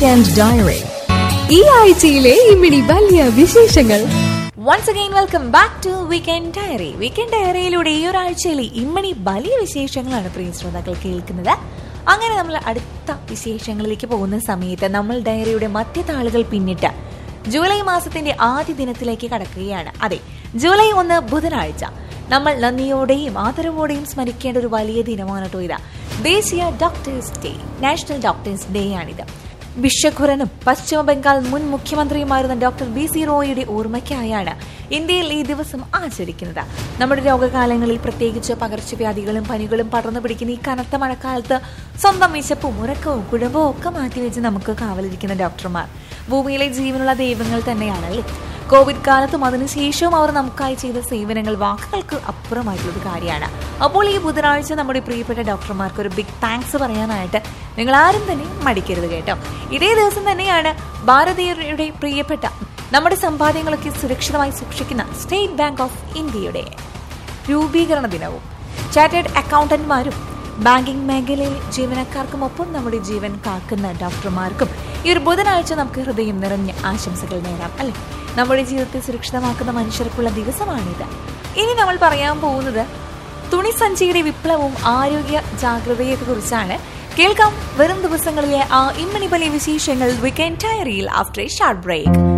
weekend diary ഈ ആഴ്ചയിലെ ഇമിടി വലിയ വിശേഷങ്ങൾ once again welcome back to weekend diary weekend ഡയറിയിലൂടെ ഈ ഒരാഴ്ചയിലെ ഇമ്മണി വലിയ വിശേഷങ്ങളാണ് പ്രിയ ശ്രോതാക്കൾ കേൾക്കുന്നത് അങ്ങനെ നമ്മൾ അടുത്ത വിശേഷങ്ങളിലേക്ക് പോകുന്ന സമയത്ത് നമ്മൾ ഡയറിയുടെ മറ്റു താളുകൾ പിന്നിട്ട് ജൂലൈ മാസത്തിന്റെ ആദ്യ ദിനത്തിലേക്ക് കടക്കുകയാണ് അതെ ജൂലൈ ഒന്ന് ബുധനാഴ്ച നമ്മൾ നന്ദിയോടെയും ആദരവോടെയും സ്മരിക്കേണ്ട ഒരു വലിയ ദിനമാണ് കേട്ടോ ഇത് ദേശീയ doctors' day national doctors' day ആണിത് ബിഷഖുരനും പശ്ചിമ ബംഗാൾ മുൻ മുഖ്യമന്ത്രിയുമായിരുന്ന ഡോക്ടർ ബി സി റോയിയുടെ ഓർമ്മയ്ക്കായാണ് ഇന്ത്യയിൽ ഈ ദിവസം ആചരിക്കുന്നത് നമ്മുടെ രോഗകാലങ്ങളിൽ പ്രത്യേകിച്ച് പകർച്ചവ്യാധികളും പനികളും പടർന്നു പിടിക്കുന്ന ഈ കനത്ത മഴക്കാലത്ത് സ്വന്തം വിശപ്പും ഉറക്കവും കുടുംബവും ഒക്കെ മാറ്റിവെച്ച് നമുക്ക് കാവലിരിക്കുന്ന ഡോക്ടർമാർ ഭൂമിയിലെ ജീവനുള്ള ദൈവങ്ങൾ തന്നെയാണല്ലേ കോവിഡ് കാലത്തും അതിനുശേഷവും അവർ നമുക്കായി ചെയ്ത സേവനങ്ങൾ വാക്കുകൾക്ക് അപ്പുറമായിട്ടുള്ള ഒരു കാര്യമാണ് അപ്പോൾ ഈ ബുധനാഴ്ച നമ്മുടെ പ്രിയപ്പെട്ട ഡോക്ടർമാർക്ക് ഒരു ബിഗ് താങ്ക്സ് പറയാനായിട്ട് നിങ്ങൾ ആരും തന്നെ മടിക്കരുത് കേട്ടോ ഇതേ ദിവസം തന്നെയാണ് ഭാരതീയരുടെ പ്രിയപ്പെട്ട നമ്മുടെ സമ്പാദ്യങ്ങളൊക്കെ സുരക്ഷിതമായി സൂക്ഷിക്കുന്ന സ്റ്റേറ്റ് ബാങ്ക് ഓഫ് ഇന്ത്യയുടെ രൂപീകരണ ദിനവും ചാർട്ടേഡ് അക്കൗണ്ടന്റ്മാരും ബാങ്കിംഗ് മേഖലയിൽ ജീവനക്കാർക്കുമൊപ്പം നമ്മുടെ ജീവൻ കാക്കുന്ന ഡോക്ടർമാർക്കും ഈ ഒരു ബുധനാഴ്ച നമുക്ക് ഹൃദയം നിറഞ്ഞ ആശംസകൾ നേടാം അല്ലെ നമ്മുടെ ജീവിതത്തെ സുരക്ഷിതമാക്കുന്ന മനുഷ്യർക്കുള്ള ദിവസമാണിത് ഇനി നമ്മൾ പറയാൻ പോകുന്നത് തുണിസഞ്ചിയുടെ വിപ്ലവവും ആരോഗ്യ ജാഗ്രതയൊക്കെ കുറിച്ചാണ് കേൾക്കാം വരും ദിവസങ്ങളിലെ ആ ഇമ്മണി വലിയ വിശേഷങ്ങൾ വീക്കെൻഡ് ഡയറിയിൽ ആഫ്റ്റർ എ ഷാർട്ട് ബ്രേക്ക്